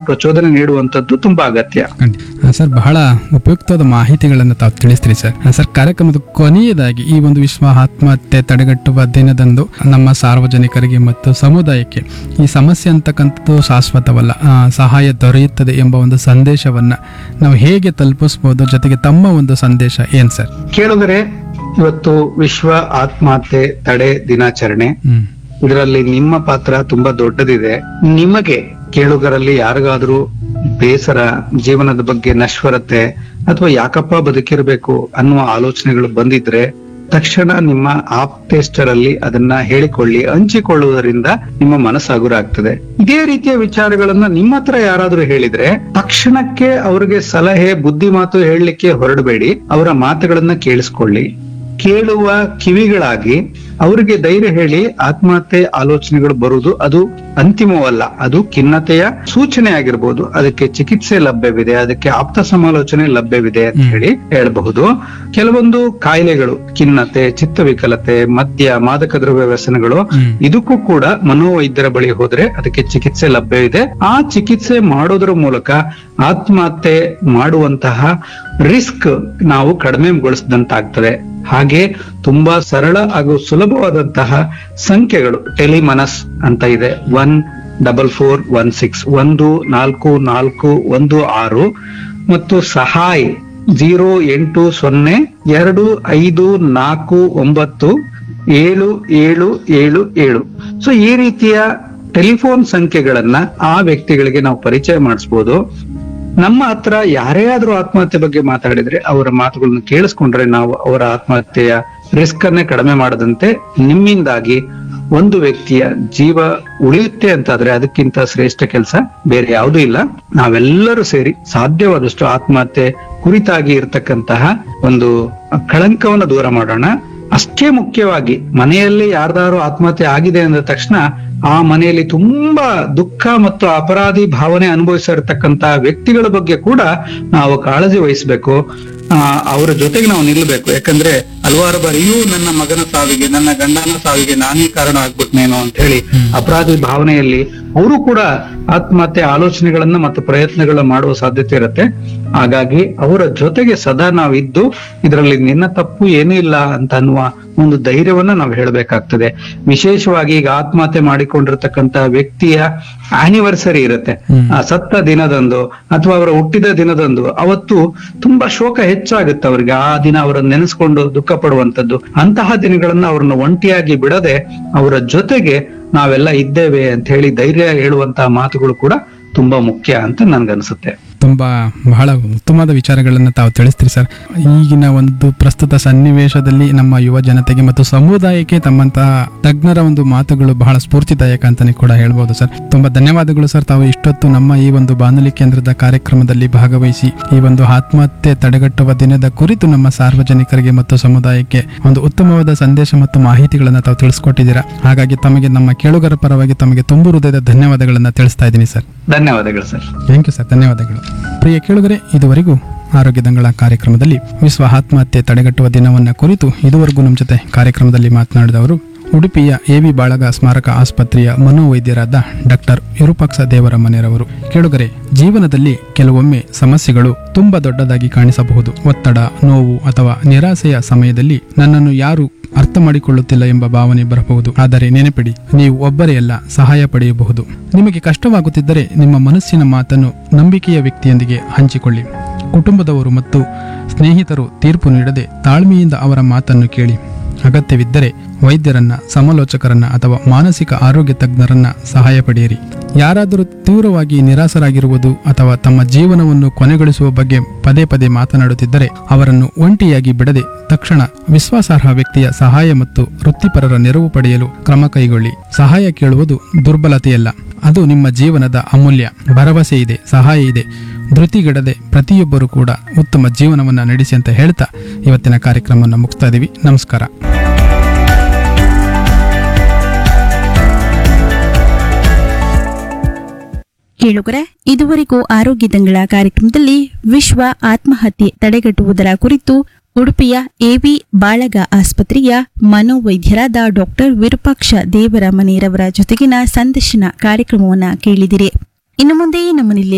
ಪ್ರಚೋದನೆ ನೀಡುವಂತದ್ದು ತುಂಬಾ ಅಗತ್ಯ ಖಂಡಿತ. ಆ, ಸರ್ ಬಹಳ ಉಪಯುಕ್ತವಾದ ಮಾಹಿತಿಗಳನ್ನು ತಾವು ತಿಳಿಸ್ತೀರಿ ಸರ್ ಆ, ಸರ್ ಕಾರ್ಯಕ್ರಮದ ಕೊನೆಯದಾಗಿ ಈ ಒಂದು ವಿಶ್ವ ಆತ್ಮಹತ್ಯೆ ತಡೆಗಟ್ಟುವ ದಿನದಂದು ನಮ್ಮ ಸಾರ್ವಜನಿಕರಿಗೆ ಮತ್ತು ಸಮುದಾಯಕ್ಕೆ ಈ ಸಮಸ್ಯೆ ಅಂತಕ್ಕಂಥದ್ದು ಶಾಶ್ವತವಲ್ಲ ಆ, ಸಹಾಯ ದೊರೆಯುತ್ತದೆ ಎಂಬ ಒಂದು ಸಂದೇಶವನ್ನ ನಾವು ಹೇಗೆ ತಲುಪಿಸ್ಬೋದು ಜೊತೆಗೆ ತಮ್ಮ ಒಂದು ಸಂದೇಶ ಏನ್ ಸರ್ ಕೇಳಿದರೆ ಇವತ್ತು ವಿಶ್ವ ಆತ್ಮಹತ್ಯೆ ತಡೆ ದಿನಾಚರಣೆ ಹ್ಮ್ ಇದರಲ್ಲಿ ನಿಮ್ಮ ಪಾತ್ರ ತುಂಬಾ ದೊಡ್ಡದಿದೆ ನಿಮಗೆ ಕೇಳುಗರಲ್ಲಿ ಯಾರಿಗಾದ್ರೂ ಬೇಸರ ಜೀವನದ ಬಗ್ಗೆ ನಶ್ವರತೆ ಅಥವಾ ಯಾಕಪ್ಪ ಬದುಕಿರ್ಬೇಕು ಅನ್ನುವ ಆಲೋಚನೆಗಳು ಬಂದಿದ್ರೆ ತಕ್ಷಣ ನಿಮ್ಮ ಆಪ್ತೇಷ್ಟರಲ್ಲಿ ಅದನ್ನ ಹೇಳಿಕೊಳ್ಳಿ ಹಂಚಿಕೊಳ್ಳುವುದರಿಂದ ನಿಮ್ಮ ಮನಸ್ಸು ಹಗುರ ಆಗ್ತದೆ ಇದೇ ರೀತಿಯ ವಿಚಾರಗಳನ್ನ ನಿಮ್ಮ ಹತ್ರ ಯಾರಾದ್ರೂ ಹೇಳಿದ್ರೆ ತಕ್ಷಣಕ್ಕೆ ಅವರಿಗೆ ಸಲಹೆ ಬುದ್ಧಿ ಮಾತು ಹೇಳಲಿಕ್ಕೆ ಹೊರಡಬೇಡಿ ಅವರ ಮಾತುಗಳನ್ನ ಕೇಳಿಸ್ಕೊಳ್ಳಿ ಕೇಳುವ ಕಿವಿಗಳಾಗಿ ಅವರಿಗೆ ಧೈರ್ಯ ಹೇಳಿ ಆತ್ಮಹತ್ಯೆ ಆಲೋಚನೆಗಳು ಬರುವುದು ಅದು ಅಂತಿಮವಲ್ಲ ಅದು ಖಿನ್ನತೆಯ ಸೂಚನೆ ಆಗಿರ್ಬೋದು ಅದಕ್ಕೆ ಚಿಕಿತ್ಸೆ ಲಭ್ಯವಿದೆ ಅದಕ್ಕೆ ಆಪ್ತ ಸಮಾಲೋಚನೆ ಲಭ್ಯವಿದೆ ಅಂತ ಹೇಳಿ ಹೇಳಬಹುದು ಕೆಲವೊಂದು ಕಾಯಿಲೆಗಳು ಖಿನ್ನತೆ ಚಿತ್ತವಿಕಲತೆ ಮದ್ಯ ಮಾದಕ ದ್ರವ್ಯ ವ್ಯಸನಗಳು ಹ್ಮ್. ಇದಕ್ಕೂ ಕೂಡ ಮನೋವೈದ್ಯರ ಬಳಿ ಹೋದ್ರೆ ಅದಕ್ಕೆ ಚಿಕಿತ್ಸೆ ಲಭ್ಯವಿದೆ ಆ ಚಿಕಿತ್ಸೆ ಮಾಡೋದ್ರ ಮೂಲಕ ಆತ್ಮಹತ್ಯೆ ಮಾಡುವಂತಹ ರಿಸ್ಕ್ ನಾವು ಕಡಿಮೆಗೊಳಿಸಿದಂತಾಗ್ತದೆ ಹಾಗೆ ತುಂಬಾ ಸರಳ ಹಾಗೂ ಸುಲಭವಾದಂತಹ ಸಂಖ್ಯೆಗಳು ಟೆಲಿಮನಸ್ ಅಂತ ಇದೆ one double four one six ಒಂದು ನಾಲ್ಕು ನಾಲ್ಕು ಒಂದು ಆರು ಮತ್ತು ಸಹಾಯ್ ಜೀರೋ ಎಂಟು ಸೊನ್ನೆ ಎರಡು ಐದು ನಾಲ್ಕು ಒಂಬತ್ತು ಏಳು ಏಳು ಏಳು ಏಳು ಸೊ ಈ ರೀತಿಯ ಟೆಲಿಫೋನ್ ಸಂಖ್ಯೆಗಳನ್ನ ಆ ವ್ಯಕ್ತಿಗಳಿಗೆ ನಾವು ಪರಿಚಯ ಮಾಡಿಸ್ಬೋದು ನಮ್ಮ ಹತ್ರ ಯಾರೇ ಆದ್ರೂ ಆತ್ಮಹತ್ಯೆ ಬಗ್ಗೆ ಮಾತಾಡಿದ್ರೆ ಅವರ ಮಾತುಗಳನ್ನು ಕೇಳಿಸ್ಕೊಂಡ್ರೆ ನಾವು ಅವರ ಆತ್ಮಹತ್ಯೆಯ ರಿಸ್ಕ್ ಅನ್ನೇ ಕಡಿಮೆ ಮಾಡದಂತೆ ನಿಮ್ಮಿಂದಾಗಿ ಒಂದು ವ್ಯಕ್ತಿಯ ಜೀವ ಉಳಿಯುತ್ತೆ ಅಂತಾದ್ರೆ ಅದಕ್ಕಿಂತ ಶ್ರೇಷ್ಠ ಕೆಲಸ ಬೇರೆ ಯಾವುದೂ ಇಲ್ಲ ನಾವೆಲ್ಲರೂ ಸೇರಿ ಸಾಧ್ಯವಾದಷ್ಟು ಆತ್ಮಹತ್ಯೆ ಕುರಿತಾಗಿ ಇರತಕ್ಕಂತಹ ಒಂದು ಕಳಂಕವನ್ನು ದೂರ ಮಾಡೋಣ ಅಷ್ಟೇ ಮುಖ್ಯವಾಗಿ ಮನೆಯಲ್ಲಿ ಯಾರ್ದಾರು ಆತ್ಮಹತ್ಯೆ ಆಗಿದೆ ಅಂದ ತಕ್ಷಣ ಆ ಮನೆಯಲ್ಲಿ ತುಂಬಾ ದುಃಖ ಮತ್ತು ಅಪರಾಧಿ ಭಾವನೆ ಅನುಭವಿಸಿರ್ತಕ್ಕಂತಹ ವ್ಯಕ್ತಿಗಳ ಬಗ್ಗೆ ಕೂಡ ನಾವು ಕಾಳಜಿ ವಹಿಸ್ಬೇಕು ಆ, ಅವರ ಜೊತೆಗೆ ನಾವು ನಿಲ್ಲಬೇಕು ಯಾಕಂದ್ರೆ ಹಲವಾರು ಬಾರಿ ಅಯ್ಯೋ ನನ್ನ ಮಗನ ಸಾವಿಗೆ ನನ್ನ ಗಂಡನ ಸಾವಿಗೆ ನಾನೇ ಕಾರಣ ಆಗ್ಬಿಟ್ನೇನೋ ಅಂತ ಹೇಳಿ ಅಪರಾಧಿ ಭಾವನೆಯಲ್ಲಿ ಅವರು ಕೂಡ ಆತ್ಮಹತ್ಯೆ ಆಲೋಚನೆಗಳನ್ನ ಮತ್ತು ಪ್ರಯತ್ನಗಳನ್ನ ಮಾಡುವ ಸಾಧ್ಯತೆ ಇರುತ್ತೆ ಹಾಗಾಗಿ ಅವರ ಜೊತೆಗೆ ಸದಾ ನಾವು ಇದ್ದು ಇದರಲ್ಲಿ ನಿನ್ನ ತಪ್ಪು ಏನೂ ಇಲ್ಲ ಅಂತ ಅನ್ನುವ ಒಂದು ಧೈರ್ಯವನ್ನ ನಾವು ಹೇಳಬೇಕಾಗ್ತದೆ ವಿಶೇಷವಾಗಿ ಈಗ ಆತ್ಮಹತ್ಯೆ ಮಾಡಿಕೊಂಡಿರ್ತಕ್ಕಂತ ವ್ಯಕ್ತಿಯ ಆನಿವರ್ಸರಿ ಇರುತ್ತೆ ಹ್ಮ್. ಆ ಸತ್ತ ದಿನದಂದು ಅಥವಾ ಅವರ ಹುಟ್ಟಿದ ದಿನದಂದು ಅವತ್ತು ತುಂಬಾ ಶೋಕ ಹೆಚ್ಚಾಗುತ್ತೆ ಅವರಿಗೆ ಆ ದಿನ ಅವರನ್ನು ನೆನೆಸ್ಕೊಂಡು ದುಃಖ ಪಡುವಂತದ್ದು ಅಂತಹ ದಿನಗಳನ್ನ ಅವ್ರನ್ನ ಒಂಟಿಯಾಗಿ ಬಿಡದೆ ಅವರ ಜೊತೆಗೆ ನಾವೆಲ್ಲ ಇದ್ದೇವೆ ಅಂತ ಹೇಳಿ ಧೈರ್ಯ ಹೇಳುವಂತಹ ಮಾತುಗಳು ಕೂಡ ತುಂಬಾ ಮುಖ್ಯ ಅಂತ ನನ್ಗನ್ಸುತ್ತೆ ತುಂಬಾ ಬಹಳ ಉತ್ತಮವಾದ ವಿಚಾರಗಳನ್ನು ತಾವು ತಿಳಿಸ್ತೀರಿ ಸರ್ ಈಗಿನ ಒಂದು ಪ್ರಸ್ತುತ ಸನ್ನಿವೇಶದಲ್ಲಿ ನಮ್ಮ ಯುವ ಜನತೆಗೆ ಮತ್ತು ಸಮುದಾಯಕ್ಕೆ ತಮ್ಮಂತಹ ತಜ್ಞರ ಒಂದು ಮಾತುಗಳು ಬಹಳ ಸ್ಫೂರ್ತಿದಾಯಕ ಅಂತಾನೆ ಕೂಡ ಹೇಳ್ಬೋದು ಸರ್ ತುಂಬಾ ಧನ್ಯವಾದಗಳು ಸರ್ ತಾವು ಇಷ್ಟೊತ್ತು ನಮ್ಮ ಈ ಒಂದು ಬಾನುಲಿ ಕೇಂದ್ರದ ಕಾರ್ಯಕ್ರಮದಲ್ಲಿ ಭಾಗವಹಿಸಿ ಈ ಒಂದು ಆತ್ಮಹತ್ಯೆ ತಡೆಗಟ್ಟುವ ದಿನದ ಕುರಿತು ನಮ್ಮ ಸಾರ್ವಜನಿಕರಿಗೆ ಮತ್ತು ಸಮುದಾಯಕ್ಕೆ ಒಂದು ಉತ್ತಮವಾದ ಸಂದೇಶ ಮತ್ತು ಮಾಹಿತಿಗಳನ್ನು ತಾವು ತಿಳಿಸ್ಕೊಟ್ಟಿದ್ದೀರಾ ಹಾಗಾಗಿ ತಮಗೆ ನಮ್ಮ ಕೇಳುಗರ ಪರವಾಗಿ ತಮಗೆ ತುಂಬು ಹೃದಯದ ಧನ್ಯವಾದಗಳನ್ನು ತಿಳಿಸ್ತಾ ಇದ್ದೀನಿ ಸರ್ ಧನ್ಯವಾದಗಳು ಸರ್ ಥ್ಯಾಂಕ್ ಯು ಸರ್ ಧನ್ಯವಾದಗಳು ಪ್ರಿಯ ಕೇಳುಗರೆ ಇದುವರೆಗೂ ಆರೋಗ್ಯ ದಂಗಳ ಕಾರ್ಯಕ್ರಮದಲ್ಲಿ ವಿಶ್ವ ಆತ್ಮಹತ್ಯೆ ತಡೆಗಟ್ಟುವ ದಿನವನ್ನ ಕುರಿತು ಇದುವರೆಗೂ ನಮ್ಮ ಜೊತೆ ಕಾರ್ಯಕ್ರಮದಲ್ಲಿ ಮಾತನಾಡಿದವರು ಉಡುಪಿಯ ಎವಿ ಬಾಳಗ ಸ್ಮಾರಕ ಆಸ್ಪತ್ರೆಯ ಮನೋವೈದ್ಯರಾದ ಡಾಕ್ಟರ್ ವಿರೂಪಾಕ್ಷ ದೇವರಮನೆರವರು ಕೇಳುಗರೆ ಜೀವನದಲ್ಲಿ ಕೆಲವೊಮ್ಮೆ ಸಮಸ್ಯೆಗಳು ತುಂಬಾ ದೊಡ್ಡದಾಗಿ ಕಾಣಿಸಬಹುದು ಒತ್ತಡ ನೋವು ಅಥವಾ ನಿರಾಸೆಯ ಸಮಯದಲ್ಲಿ ನನ್ನನ್ನು ಯಾರು ಅರ್ಥ ಮಾಡಿಕೊಳ್ಳುತ್ತಿಲ್ಲ ಎಂಬ ಭಾವನೆ ಬರಬಹುದು ಆದರೆ ನೆನಪಿಡಿ ನೀವು ಒಬ್ಬರೇ ಅಲ್ಲ ಸಹಾಯ ಪಡೆಯಬಹುದು ನಿಮಗೆ ಕಷ್ಟವಾಗುತ್ತಿದ್ದರೆ ನಿಮ್ಮ ಮನಸ್ಸಿನ ಮಾತನ್ನು ನಂಬಿಕೆಯ ವ್ಯಕ್ತಿಯೊಂದಿಗೆ ಹಂಚಿಕೊಳ್ಳಿ ಕುಟುಂಬದವರು ಮತ್ತು ಸ್ನೇಹಿತರು ತೀರ್ಪು ನೀಡದೆ ತಾಳ್ಮೆಯಿಂದ ಅವರ ಮಾತನ್ನು ಕೇಳಿ ಅಗತ್ಯವಿದ್ದರೆ ವೈದ್ಯರನ್ನ ಸಮಾಲೋಚಕರನ್ನ ಅಥವಾ ಮಾನಸಿಕ ಆರೋಗ್ಯ ತಜ್ಞರನ್ನ ಸಹಾಯ ಪಡೆಯಿರಿ ಯಾರಾದರೂ ತೀವ್ರವಾಗಿ ನಿರಾಸರಾಗಿರುವುದು ಅಥವಾ ತಮ್ಮ ಜೀವನವನ್ನು ಕೊನೆಗೊಳಿಸುವ ಬಗ್ಗೆ ಪದೇ ಪದೇ ಮಾತನಾಡುತ್ತಿದ್ದರೆ ಅವರನ್ನು ಒಂಟಿಯಾಗಿ ಬಿಡದೆ ತಕ್ಷಣ ವಿಶ್ವಾಸಾರ್ಹ ವ್ಯಕ್ತಿಯ ಸಹಾಯ ಮತ್ತು ವೃತ್ತಿಪರರ ನೆರವು ಪಡೆಯಲು ಕ್ರಮ ಕೈಗೊಳ್ಳಿ ಸಹಾಯ ಕೇಳುವುದು ದುರ್ಬಲತೆಯಲ್ಲ ಅದು ನಿಮ್ಮ ಜೀವನದ ಅಮೂಲ್ಯ ಭರವಸೆ ಇದೆ ಸಹಾಯ ಇದೆ ಧೃತಿಗೆಡದೆ ಪ್ರತಿಯೊಬ್ಬರು ಕೂಡ ಉತ್ತಮ ಜೀವನವನ್ನು ನಡೆಸಿ ಅಂತ ಹೇಳ್ತಾ ಇವತ್ತಿನ ಕಾರ್ಯಕ್ರಮವನ್ನು ಮುಗಿಸ್ತಾ ಇದೀವಿ ನಮಸ್ಕಾರ ಕೇಳುಗರೆ ಇದುವರೆಗೂ ಆರೋಗ್ಯ ದಂಗಳ ಕಾರ್ಯಕ್ರಮದಲ್ಲಿ ವಿಶ್ವ ಆತ್ಮಹತ್ಯೆ ತಡೆಗಟ್ಟುವುದರ ಕುರಿತು ಉಡುಪಿಯ ಎವಿ ಬಾಳಗ ಆಸ್ಪತ್ರೆಯ ಮನೋವೈದ್ಯರಾದ ಡಾಕ್ಟರ್ ವಿರೂಪಾಕ್ಷ ದೇವರ ಮನೆಯವರ ಜೊತೆಗಿನ ಸಂದರ್ಶನ ಕಾರ್ಯಕ್ರಮವನ್ನ ಕೇಳಿದಿರಿ ಇನ್ನು ಮುಂದೆ ನಮ್ಮ